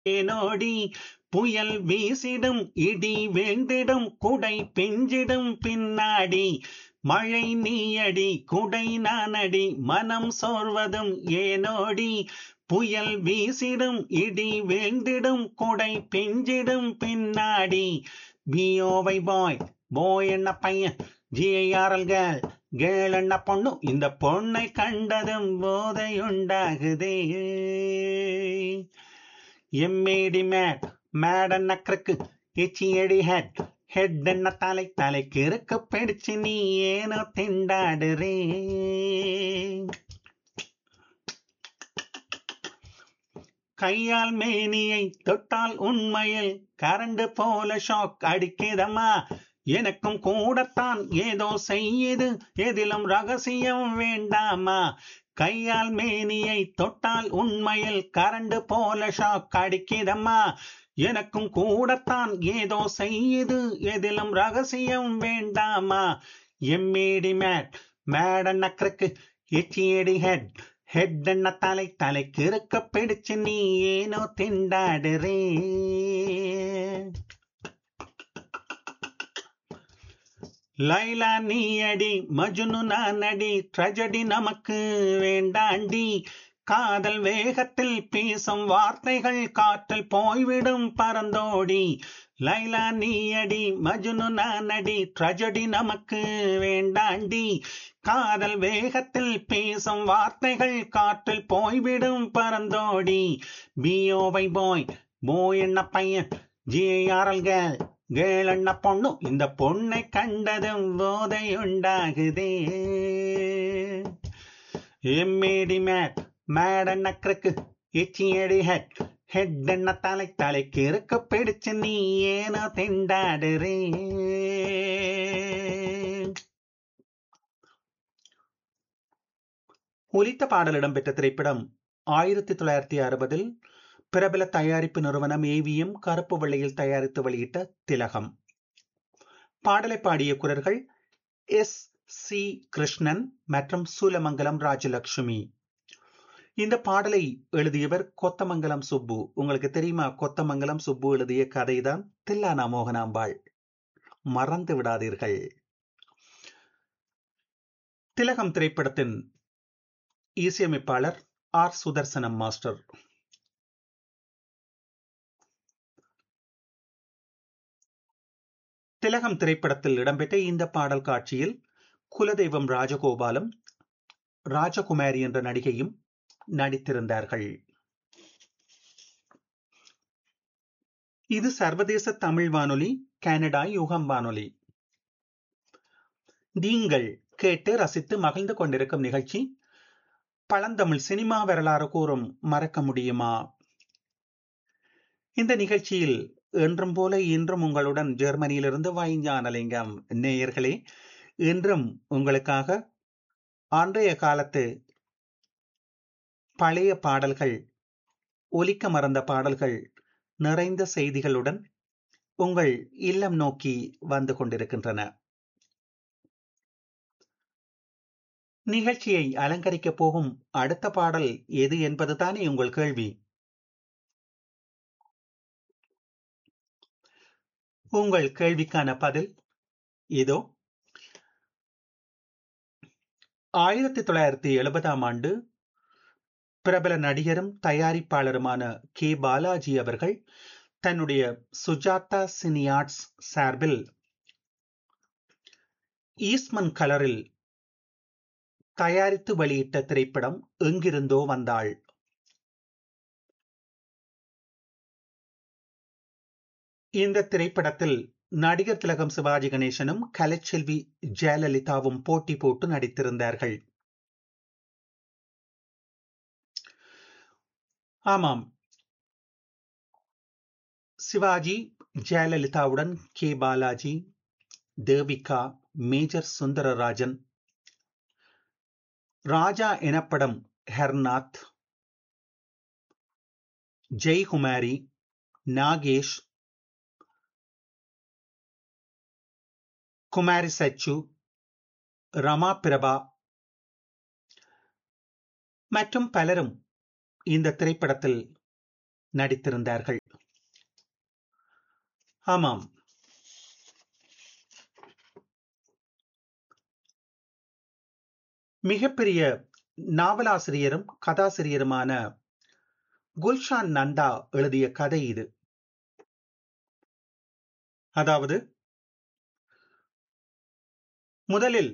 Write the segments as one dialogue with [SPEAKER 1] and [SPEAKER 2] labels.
[SPEAKER 1] ஏனோடி புயல் வீசிடும் இடி வேந்திடும் குடை பிஞ்சிடும் பின்னாடி மழை நீயடி குடை நானடி மனம் சோர்வதும் ஏனோடி புயல் வீசிடும் இடி வேந்திடும் குடை பிஞ்சிடும் பின்னாடி பிஓவை பாய் போய் என்ன பையன் ஜிஐஆர்எல் கேள் கேள் என்ன பொண்ணு இந்த பொண்ணை கண்டதும் போதையுண்டாகுதே எம்ஏடி மேட் மேட் என்ன கிறுக்கு எச்சியடி ஹெட் ஹெட் என்ன தலை தலைக்கு இருக்க பிடிச்சு நீ ஏனோ திண்டாடுறே கையால் மேனியை தொட்டால் உண்மையில் கரண்டு போல ஷாக் அடிக்குதம்மா எனக்கும் கூடத்தான் ஏதோ செய்யுது எதிலும் ரகசியம் வேண்டாமா கையால் மேனியை தொட்டால் உண்மையில் கரண்டு போல ஷாக் அடிக்குதம்மா எனக்கும் கூடத்தான் ஏதோ செய்யுது எதிலும் ரகசியம் வேண்டாமா எம்மேடி மேட் மேட் நக்கருக்கு எச்சியடி ஹெட் ஹெட் என்ன தலை தலைக்கு இருக்க பிடிச்சு நீ ஏனோ திண்டாடுறே லைலா நீ அடி மஜுனு நான் அடி ட்ரஜடி நமக்கு வேண்டாண்டி காதல் வேகத்தில் பேசும் வார்த்தைகள் காற்றில் போய்விடும் பறந்தோடி லைலா நீ அடி மஜுனு நான் அடி ட்ரஜடி நமக்கு வேண்டாண்டி காதல் வேகத்தில் பேசும் வார்த்தைகள் காற்றில் போய்விடும் பறந்தோடி பிஓவை போய் போய் என்ன பையன் ஜிஆர்எல் கேள் கேள் என்ன பொண்ணு இந்த பொண்ணை கண்டதும் போதை உண்டாகுதே எம்மேடி மேட் மேட் என்ன கிறுக்கு இச்சியடி ஹெட் ஹெட் என்ன தலை தலைக்கு இருக்க பிடிச்சு நீ ஏனோ திண்டாடுறே ஒலித்த பாடல் இடம்பெற்ற திரைப்படம் ஆயிரத்தி தொள்ளாயிரத்தி அறுபதில் பிரபல தயாரிப்பு நிறுவனம் ஏவிஎம் கருப்பு வெள்ளையில் தயாரித்து வெளியிட்ட திலகம் பாடலை பாடிய குரல்கள் எஸ் சி கிருஷ்ணன் மற்றும் சூலமங்கலம் ராஜலட்சுமி இந்த பாடலை எழுதியவர் கொத்தமங்கலம் சுப்பு உங்களுக்கு தெரியுமா கொத்தமங்கலம் சுப்பு எழுதிய கதைதான் தில்லானா மோகனாம்பாள் மறந்து விடாதீர்கள் திலகம் திரைப்படத்தின் இசையமைப்பாளர் ஆர் சுதர்சனம் மாஸ்டர் திலகம் திரைப்படத்தில் இடம்பெற்ற இந்த பாடல் காட்சியில் குலதெய்வம் ராஜகோபாலும் ராஜகுமாரி என்ற நடிகையும் நடித்திருந்தார்கள் இது சர்வதேச தமிழ் வானொலி கனடா யுகம் வானொலி நீங்கள் கேட்டு ரசித்து மகிழ்ந்து கொண்டிருக்கும் நிகழ்ச்சி பழந்தமிழ் சினிமா வரலாறு கூறும் மறக்க முடியுமா இந்த நிகழ்ச்சியில் என்றும் போல இன்றும் உங்களுடன் ஜெர்மனியிலிருந்து வைஞானலிங்கம் நேயர்களே இன்றும் உங்களுக்காக அன்றைய காலத்து பழைய பாடல்கள் ஒலிக்க மறந்த பாடல்கள் நிறைந்த செய்திகளுடன் உங்கள் இல்லம் நோக்கி வந்து கொண்டிருக்கின்றன நிகழ்ச்சியை அலங்கரிக்க போகும் அடுத்த பாடல் எது என்பதுதானே உங்கள் கேள்வி உங்கள் கேள்விக்கான பதில் இதோ ஆயிரத்தி தொள்ளாயிரத்தி எழுபதாம் ஆண்டு பிரபல நடிகரும் தயாரிப்பாளருமான கே பாலாஜி அவர்கள் தன்னுடைய சுஜாதா சினியார்ட்ஸ் சார்பில் ஈஸ்மன் கலரில் தயாரித்து வெளியிட்ட திரைப்படம் எங்கிருந்தோ வந்தாள் இந்த திரைப்படத்தில் நடிகர் திலகம் சிவாஜி கணேசனும் கலைச்செல்வி ஜெயலலிதாவும் போட்டி போட்டு நடித்திருந்தார்கள் ஆமாம் சிவாஜி ஜெயலலிதாவுடன் கே பாலாஜி தேவிகா மேஜர் சுந்தரராஜன் ராஜா எனப்படும் ஹெர்நாத் ஜெய்குமாரி நாகேஷ் குமாரி சச்சு ரமா பிரபா மற்றும் பலரும் இந்த திரைப்படத்தில் நடித்திருந்தார்கள் ஆமாம் மிகப்பெரிய நாவலாசிரியரும் கதாசிரியருமான குல்ஷான் நந்தா எழுதிய கதை இது அதாவது முதலில்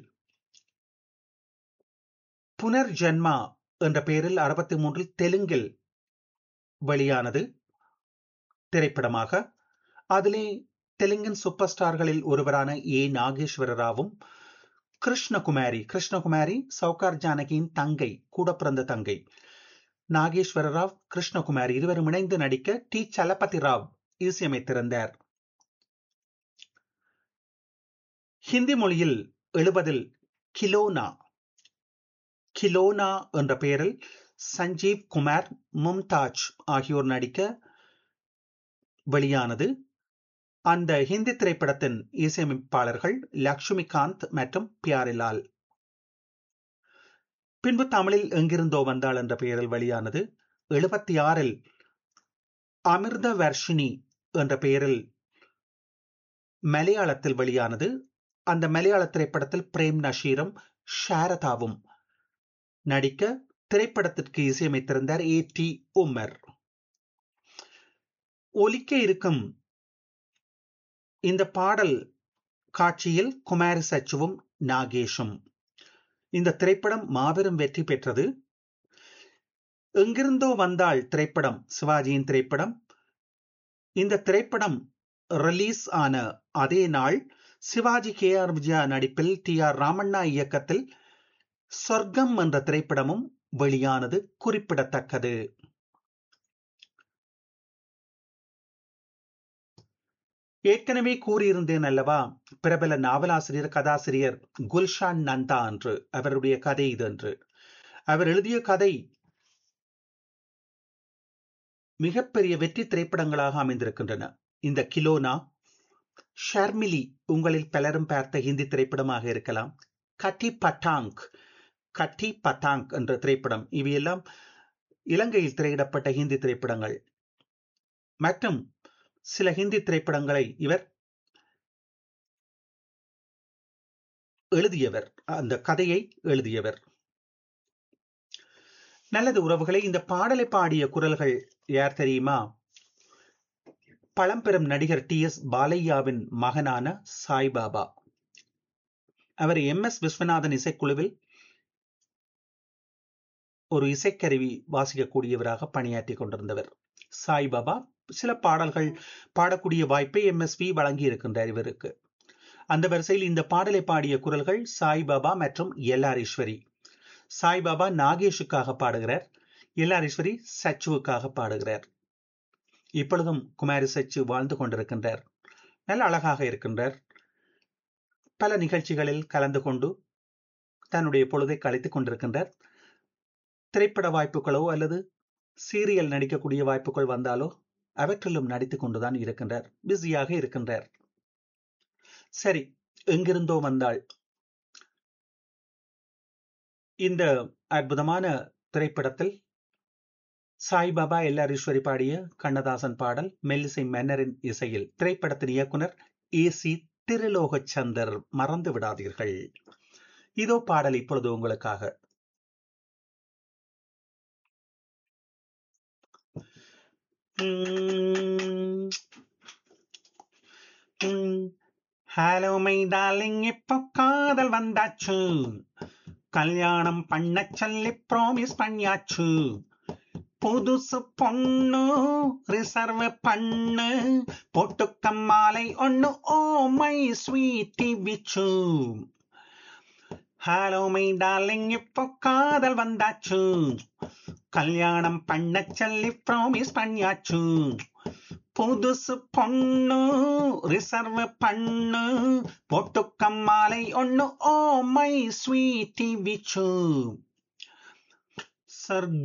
[SPEAKER 1] புனர்ஜன்மா என்ற பெயரில் அறுபத்தி மூன்றில் தெலுங்கில் வெளியானது திரைப்படமாக அதிலே தெலுங்கின் சூப்பர் ஸ்டார்களில் ஒருவரான ஏ நாகேஸ்வர ராவும் கிருஷ்ணகுமாரி கிருஷ்ணகுமாரி சவுகார் ஜானகியின் தங்கை கூட பிறந்த தங்கை நாகேஸ்வர ராவ் கிருஷ்ணகுமாரி இருவரும் இணைந்து நடிக்க டி சலபதி ராவ் இசையமைத்திருந்தார் ஹிந்தி மொழியில் எழுபதில் கிலோனா கிலோனா என்ற பெயரில் சஞ்சீவ் குமார் மும்தாஜ் ஆகியோர் நடிக்க வெளியானது அந்த ஹிந்தி திரைப்படத்தின் இசையமைப்பாளர்கள் லக்ஷ்மிகாந்த் மற்றும் பியாரிலால் பின்பு தமிழில் எங்கிருந்தோ வந்தாள் என்ற பெயரில் வெளியானது எழுபத்தி ஆறில் அமிர்த வர்ஷினி என்ற பெயரில் மலையாளத்தில் வெளியானது அந்த மலையாள திரைப்படத்தில் பிரேம் நஷீரும் ஷாரதாவும் நடிக்க திரைப்படத்திற்கு இசையமைத்திருந்தார் ஏ டி உமர் ஒலிக்க இருக்கும் இந்த பாடல் காட்சியில் குமாரி சச்சுவும் நாகேஷும் இந்த திரைப்படம் மாபெரும் வெற்றி பெற்றது எங்கிருந்தோ வந்தாள் திரைப்படம் சிவாஜியின் திரைப்படம் இந்த திரைப்படம் ரிலீஸ் ஆன அதே நாள் சிவாஜி கே ஆர் விஜயா நடிப்பில் டி ஆர் ராமண்ணா இயக்கத்தில் சொர்க்கம் என்ற திரைப்படமும் வெளியானது குறிப்பிடத்தக்கது ஏற்கனவே கூறியிருந்தேன் அல்லவா பிரபல நாவலாசிரியர் கதாசிரியர் குல்ஷான் நந்தா என்று அவருடைய கதை இது என்று அவர் எழுதிய கதை மிகப்பெரிய வெற்றி திரைப்படங்களாக அமைந்திருக்கின்றன இந்த கிலோனா ஷர்மிலி உங்களில் பலரும் பார்த்த ஹிந்தி திரைப்படமாக இருக்கலாம் கட்டி பட்டாங்க் கட்டி பட்டாங்க் என்ற திரைப்படம் இவையெல்லாம் இலங்கையில் திரையிடப்பட்ட ஹிந்தி திரைப்படங்கள் மற்றும் சில ஹிந்தி திரைப்படங்களை இவர் எழுதியவர் அந்த கதையை எழுதியவர் நல்லது உறவுகளை இந்த பாடலை பாடிய குரல்கள் யார் தெரியுமா பழம்பெரும் நடிகர் டி எஸ் பாலையாவின் மகனான சாய்பாபா அவர் எம் எஸ் விஸ்வநாதன் இசைக்குழுவில் ஒரு இசைக்கருவி வாசிக்கக்கூடியவராக பணியாற்றி கொண்டிருந்தவர் சாய்பாபா சில பாடல்கள் பாடக்கூடிய வாய்ப்பை எம் எஸ் வி வழங்கி இருக்கின்றார் இவருக்கு அந்த வரிசையில் இந்த பாடலை பாடிய குரல்கள் சாய்பாபா மற்றும் எல்லாரீஸ்வரி சாய்பாபா நாகேஷுக்காக பாடுகிறார் எல்லாரீஸ்வரி சச்சுவுக்காக பாடுகிறார் இப்பொழுதும் குமாரி சச்சு வாழ்ந்து கொண்டிருக்கின்றார் நல்ல அழகாக இருக்கின்றார் பல நிகழ்ச்சிகளில் கலந்து கொண்டு தன்னுடைய பொழுதை கழித்துக் கொண்டிருக்கின்றார் திரைப்பட வாய்ப்புகளோ அல்லது சீரியல் நடிக்கக்கூடிய வாய்ப்புகள் வந்தாலோ அவற்றிலும் நடித்துக் கொண்டுதான் இருக்கின்றார் பிஸியாக இருக்கின்றார் சரி எங்கிருந்தோ வந்தாள் இந்த அற்புதமான திரைப்படத்தில் சாய்பாபா எல்லாரீஸ்வரி பாடிய கண்ணதாசன் பாடல் மெல்லிசை மன்னரின் இசையில் திரைப்படத்தின் இயக்குனர் ஏ சி திருலோகச்சந்தர் மறந்து விடாதீர்கள் இதோ பாடல் இப்பொழுது உங்களுக்காக ஹலோ மை டார்லிங் இப்போ காதல் வந்தாச்சு கல்யாணம் பண்ண சொல்லி ப்ராமிஸ் பண்ணியாச்சு புதுசு பொண்ணு ரிசர்வ் பண்ணு பொட்டுக்க மாலை ஒண்ணு ஓ மை ஸ்வீட்டி பிச்சு ஹலோ மை டார்லிங் இப்போ காதல் வந்தாச்சு கல்யாணம் பண்ண சொல்லி ப்ராமிஸ் பண்ணியாச்சு புதுசு பொண்ணு ரிசர்வ் பண்ணு பொட்டுக்க மாலை ஒண்ணு ஓ மை ஸ்வீட்டி பிச்சு சர்